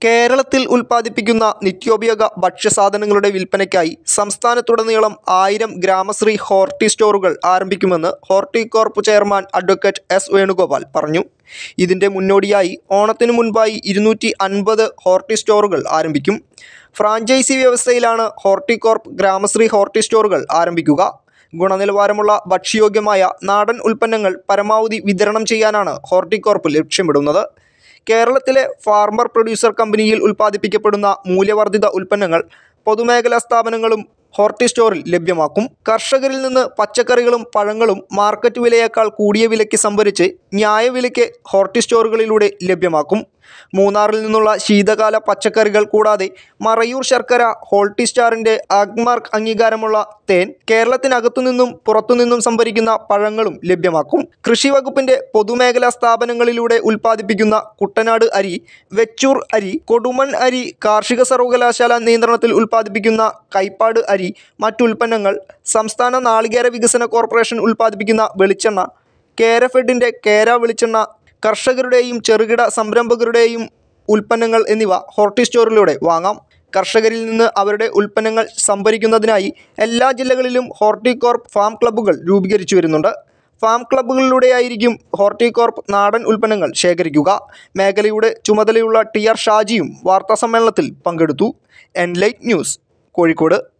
കേരളത്തിൽ ഉൽപ്പാദിപ്പിക്കുന്ന നിത്യോപയോഗ ഭക്ഷ്യസാധനങ്ങളുടെ വിൽപ്പനയ്ക്കായി സംസ്ഥാനത്തുടനീളം ആയിരം ഗ്രാമശ്രീ ഹോർട്ടി സ്റ്റോറുകൾ ആരംഭിക്കുമെന്ന് Horticorp chairman advocate S Venugopal പറഞ്ഞു ഇതിന്റെ മുന്നോടിയായി ഓണത്തിനു മുൻപായി ഇരുന്നൂറ്റി അൻപത് ഹോർട്ടി സ്റ്റോറുകൾ ആരംഭിക്കും ഫ്രാഞ്ചൈസി വ്യവസ്ഥയിലാണ് ഹോർട്ടികോർപ്പ് ഗ്രാമശ്രീ ഹോർട്ടി സ്റ്റോറുകൾ ആരംഭിക്കുക ഗുണനിലവാരമുള്ള ഭക്ഷ്യയോഗ്യമായ നാടൻ ഉൽപ്പന്നങ്ങൾ പരമാവധി വിതരണം ചെയ്യാനാണ് ഹോർട്ടികോർപ്പ് ലക്ഷ്യമിടുന്നത് കേരളത്തിലെ ഫാർമർ പ്രൊഡ്യൂസർ കമ്പനിയിൽ ഉൽപ്പാദിപ്പിക്കപ്പെടുന്ന മൂല്യവർദ്ധിത ഉൽപ്പന്നങ്ങൾ പൊതുമേഖലാ സ്ഥാപനങ്ങളും ഹോർട്ടി സ്റ്റോറിൽ ലഭ്യമാക്കും കർഷകരിൽ നിന്ന് പച്ചക്കറികളും പഴങ്ങളും മാർക്കറ്റ് വിലയേക്കാൾ കൂടിയ വിലയ്ക്ക് സംഭരിച്ച് ന്യായവിലയ്ക്ക് ഹോർട്ടി സ്റ്റോറുകളിലൂടെ ലഭ്യമാക്കും മൂന്നാറിൽ നിന്നുള്ള ശീതകാല പച്ചക്കറികൾ കൂടാതെ മറയൂർ ശർക്കര ഹോൾട്ടി സ്റ്റാറിൻ്റെ ആഗ്മാർക്ക് അംഗീകാരമുള്ള തേൻ കേരളത്തിനകത്തു നിന്നും പുറത്തുനിന്നും സംഭരിക്കുന്ന പഴങ്ങളും ലഭ്യമാക്കും കൃഷി വകുപ്പിന്റെ പൊതുമേഖലാ സ്ഥാപനങ്ങളിലൂടെ ഉൽപ്പാദിപ്പിക്കുന്ന കുട്ടനാട് അരി വെച്ചൂർ അരി കൊടുമൺ അരി കാർഷിക സർവകലാശാല നിയന്ത്രണത്തിൽ ഉൽപ്പാദിപ്പിക്കുന്ന കൈപ്പാട് അരി മറ്റുൽപ്പന്നങ്ങൾ സംസ്ഥാന നാളികേര വികസന കോർപ്പറേഷൻ ഉൽപ്പാദിപ്പിക്കുന്ന വെളിച്ചെണ്ണ കേരഫെഡിൻ്റെ കേര വെളിച്ചെണ്ണ കർഷകരുടെയും ചെറുകിട സംരംഭകരുടെയും ഉൽപ്പന്നങ്ങൾ എന്നിവ ഹോർട്ടി സ്റ്റോറിലൂടെ വാങ്ങാം കർഷകരിൽ നിന്ന് അവരുടെ ഉൽപ്പന്നങ്ങൾ സംഭരിക്കുന്നതിനായി എല്ലാ ജില്ലകളിലും ഹോർട്ടികോർപ്പ് ഫാം ക്ലബ്ബുകൾ രൂപീകരിച്ചു വരുന്നുണ്ട് ഫാം ക്ലബ്ബുകളിലൂടെയായിരിക്കും ഹോർട്ടികോർപ്പ് നാടൻ ഉൽപ്പന്നങ്ങൾ ശേഖരിക്കുക മേഖലയുടെ ചുമതലയുള്ള ടി ആർ ഷാജിയും വാർത്താസമ്മേളനത്തിൽ പങ്കെടുത്തു എൻലൈറ്റ് ന്യൂസ് കോഴിക്കോട്